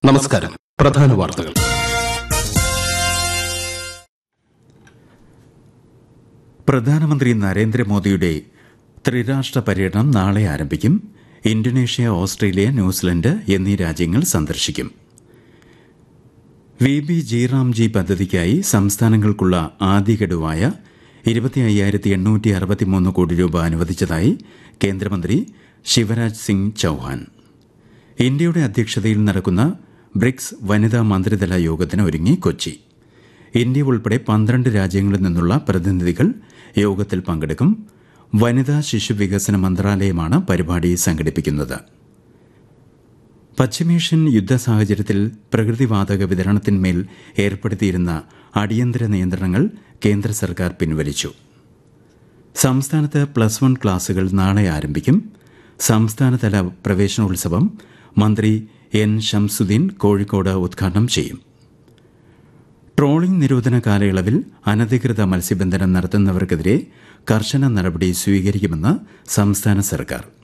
നമസ്കാരം പ്രധാന വാർത്തകൾ പ്രധാനമന്ത്രി നരേന്ദ്രമോദിയുടെ ത്രിരാഷ്ട്ര പര്യടനം നാളെ ആരംഭിക്കും ഇന്തോനേഷ്യ ഓസ്ട്രേലിയ ന്യൂസിലൻഡ് എന്നീ രാജ്യങ്ങൾ സന്ദർശിക്കും വി ബി ജി പദ്ധതിക്കായി സംസ്ഥാനങ്ങൾക്കുള്ള ആദ്യ ഗഡുവായ ഇരുപത്തി അയ്യായിരത്തി എണ്ണൂറ്റി അറുപത്തിമൂന്ന് കോടി രൂപ അനുവദിച്ചതായി കേന്ദ്രമന്ത്രി ശിവരാജ് സിംഗ് ചൌഹാൻ ഇന്ത്യയുടെ അധ്യക്ഷതയിൽ നടക്കുന്ന ബ്രിക്സ് വനിതാ മന്ത്രിതല യോഗത്തിന് ഒരുങ്ങി കൊച്ചി ഇന്ത്യ ഉൾപ്പെടെ പന്ത്രണ്ട് രാജ്യങ്ങളിൽ നിന്നുള്ള പ്രതിനിധികൾ യോഗത്തിൽ പങ്കെടുക്കും വനിതാ ശിശു വികസന മന്ത്രാലയമാണ് പരിപാടി സംഘടിപ്പിക്കുന്നത് പശ്ചിമേഷ്യൻ യുദ്ധ സാഹചര്യത്തിൽ പ്രകൃതിവാതക വിതരണത്തിന്മേൽ ഏർപ്പെടുത്തിയിരുന്ന അടിയന്തര നിയന്ത്രണങ്ങൾ കേന്ദ്ര സർക്കാർ പിൻവലിച്ചു സംസ്ഥാനത്ത് പ്ലസ് വൺ ക്ലാസുകൾ നാളെ ആരംഭിക്കും സംസ്ഥാനതല പ്രവേശനോത്സവം മന്ത്രി എൻ ഷംസുദ്ദീൻ കോഴിക്കോട് ഉദ്ഘാടനം ചെയ്യും ട്രോളിംഗ് നിരോധന കാലയളവിൽ അനധികൃത മത്സ്യബന്ധനം നടത്തുന്നവർക്കെതിരെ കർശന നടപടി സ്വീകരിക്കുമെന്ന് സംസ്ഥാന സർക്കാർ